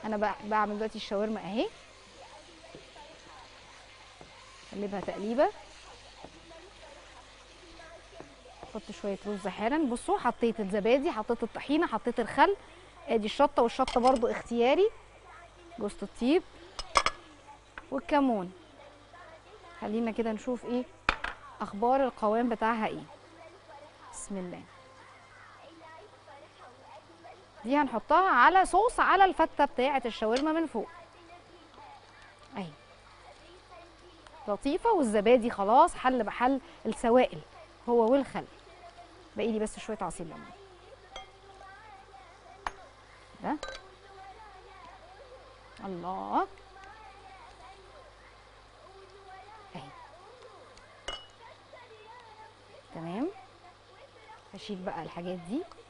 انا بع- بعمل دلوقتي الشاورما اهي اقلبها تقليبه احط شويه رز حالا بصوا حطيت الزبادي حطيت الطحينه حطيت الخل ادي الشطه والشطه برضو اختياري جوز الطيب والكمون خلينا كده نشوف ايه اخبار القوام بتاعها ايه بسم الله دي هنحطها على صوص على الفته بتاعه الشاورما من فوق اهي لطيفه والزبادي خلاص حل بحل السوائل هو والخل باقي لي بس شويه عصير ليمون ده الله اهي تمام هشيل بقى الحاجات دي